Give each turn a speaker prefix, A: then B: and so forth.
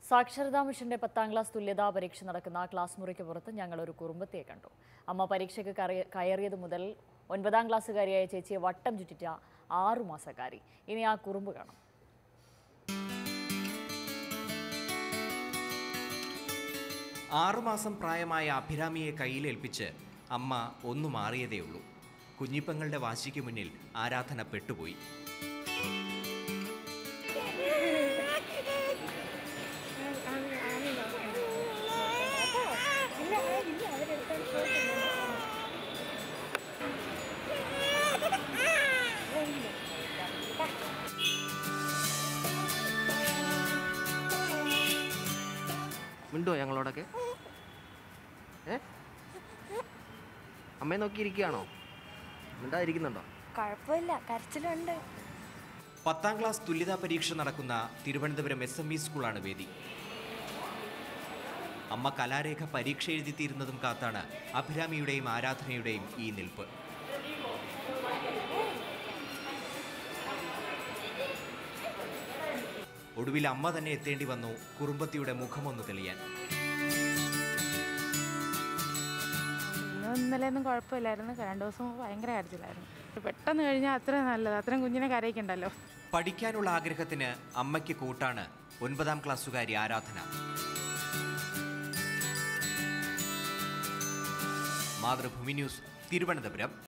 A: സാക്ഷരതാ മിഷന്റെ പത്താം ക്ലാസ് തുല്യതാ പരീക്ഷ നടക്കുന്ന ക്ലാസ് മുറിക്ക് പുറത്ത് ഞങ്ങൾ ഒരു കുറുമ്പത്തിയെ കണ്ടു അമ്മ പരീക്ഷയ്ക്ക് കറി- കയറിയത് മുതൽ ഒൻപതാം ക്ലാസ്സുകാരിയായ ചേച്ചിയെ വട്ടം ചുറ്റിച്ച ആറു മാസക്കാരി ഇനി ആ കുറുമ്പ് കാണാം
B: ആറുമാസം പ്രായമായ അഭിരാമിയെ കയ്യിലേൽപ്പിച്ച് അമ്മ ഒന്നു മാറിയതേയുള്ളൂ കുഞ്ഞിപ്പങ്ങളുടെ വാശിക്ക് മുന്നിൽ ആരാധന പെട്ടുപോയി
C: മിണ്ടോ ഞങ്ങളോടൊക്കെ ഏ അമ്മയെ നോക്കിയിരിക്കുകയാണോ മിണ്ടാതിരിക്കുന്നുണ്ടോ
D: കുഴപ്പമില്ല കരച്ചിലുണ്ട്
B: പത്താം ക്ലാസ് തുല്യതാ പരീക്ഷ നടക്കുന്ന തിരുവനന്തപുരം എസ് എം ഇ സ്കൂളാണ് വേദി അമ്മ കലാരേഖ പരീക്ഷ എഴുതിത്തീരുന്നതും കാത്താണ് അഭിരാമിയുടെയും ആരാധനയുടെയും ഈ നിൽപ്പ് ഒടുവിൽ അമ്മ തന്നെ എത്തേണ്ടി വന്നു കുറുമ്പത്തിയുടെ മുഖമൊന്ന് തെളിയാൻ
E: ഇന്നും ഇന്നലെയൊന്നും കുഴപ്പമില്ലായിരുന്നു രണ്ട് ദിവസം ഭയങ്കര കരച്ചിലായിരുന്നു പെട്ടെന്ന് കഴിഞ്ഞാൽ അത്രയും നല്ലത് അത്രയും കുഞ്ഞിനെ കരയിക്കണ്ടല്ലോ
B: പഠിക്കാനുള്ള ആഗ്രഹത്തിന് അമ്മയ്ക്ക് കൂട്ടാണ് ഒൻപതാം ക്ലാസ്സുകാരി ആരാധന മാതൃഭൂമി ന്യൂസ് തിരുവനന്തപുരം